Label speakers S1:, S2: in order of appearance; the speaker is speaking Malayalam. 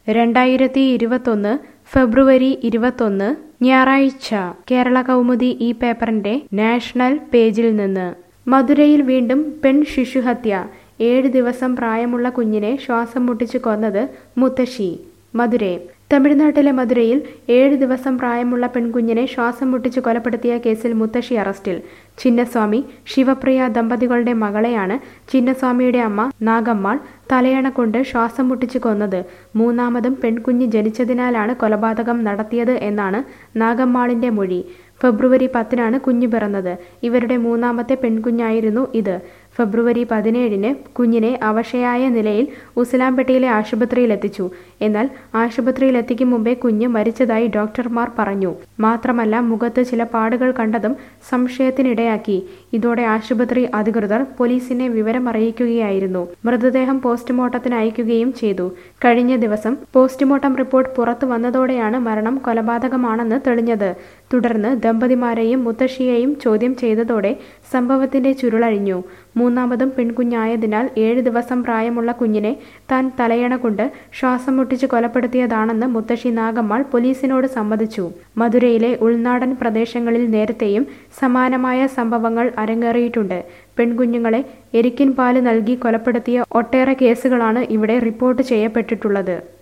S1: രണ്ടായിരത്തി ഇരുപത്തൊന്ന് ഫെബ്രുവരി ഇരുപത്തൊന്ന് ഞായറാഴ്ച കേരള കൗമുദി ഈ പേപ്പറിന്റെ നാഷണൽ പേജിൽ നിന്ന് മധുരയിൽ വീണ്ടും പെൺ ശിശുഹത്യ ഏഴ് ദിവസം പ്രായമുള്ള കുഞ്ഞിനെ ശ്വാസം മുട്ടിച്ച് കൊന്നത് മുത്തശ്ശി മധുരൈ തമിഴ്നാട്ടിലെ മധുരയിൽ ഏഴ് ദിവസം പ്രായമുള്ള പെൺകുഞ്ഞിനെ ശ്വാസം മുട്ടിച്ച് കൊലപ്പെടുത്തിയ കേസിൽ മുത്തശ്ശി അറസ്റ്റിൽ ചിന്നസ്വാമി ശിവപ്രിയ ദമ്പതികളുടെ മകളെയാണ് ചിന്നസ്വാമിയുടെ അമ്മ നാഗമ്മാൾ തലയണ കൊണ്ട് ശ്വാസം മുട്ടിച്ച് കൊന്നത് മൂന്നാമതും പെൺകുഞ്ഞ് ജനിച്ചതിനാലാണ് കൊലപാതകം നടത്തിയത് എന്നാണ് നാഗമ്മാളിന്റെ മൊഴി ഫെബ്രുവരി പത്തിനാണ് കുഞ്ഞ് പിറന്നത് ഇവരുടെ മൂന്നാമത്തെ പെൺകുഞ്ഞായിരുന്നു ഇത് ഫെബ്രുവരി പതിനേഴിന് കുഞ്ഞിനെ അവശയായ നിലയിൽ ഉസിലാംപേട്ടയിലെ ആശുപത്രിയിൽ എത്തിച്ചു എന്നാൽ ആശുപത്രിയിൽ എത്തിക്കും മുമ്പേ കുഞ്ഞ് മരിച്ചതായി ഡോക്ടർമാർ പറഞ്ഞു മാത്രമല്ല മുഖത്ത് ചില പാടുകൾ കണ്ടതും സംശയത്തിനിടയാക്കി ഇതോടെ ആശുപത്രി അധികൃതർ പോലീസിനെ വിവരം അറിയിക്കുകയായിരുന്നു മൃതദേഹം പോസ്റ്റ്മോർട്ടത്തിന് അയക്കുകയും ചെയ്തു കഴിഞ്ഞ ദിവസം പോസ്റ്റ്മോർട്ടം റിപ്പോർട്ട് പുറത്തു വന്നതോടെയാണ് മരണം കൊലപാതകമാണെന്ന് തെളിഞ്ഞത് തുടർന്ന് ദമ്പതിമാരെയും മുത്തശ്ശിയെയും ചോദ്യം ചെയ്തതോടെ സംഭവത്തിന്റെ ചുരുളഴിഞ്ഞു മൂന്നാമതും പെൺകുഞ്ഞായതിനാൽ ഏഴ് ദിവസം പ്രായമുള്ള കുഞ്ഞിനെ താൻ തലയണ കൊണ്ട് ശ്വാസം മുട്ടിച്ച് കൊലപ്പെടുത്തിയതാണെന്ന് മുത്തശ്ശി നാഗമ്മാൾ പോലീസിനോട് സമ്മതിച്ചു മധുരയിലെ ഉൾനാടൻ പ്രദേശങ്ങളിൽ നേരത്തെയും സമാനമായ സംഭവങ്ങൾ അരങ്ങേറിയിട്ടുണ്ട് പെൺകുഞ്ഞുങ്ങളെ എരിക്കിൻ പാല് നൽകി കൊലപ്പെടുത്തിയ ഒട്ടേറെ കേസുകളാണ് ഇവിടെ റിപ്പോർട്ട് ചെയ്യപ്പെട്ടിട്ടുള്ളത്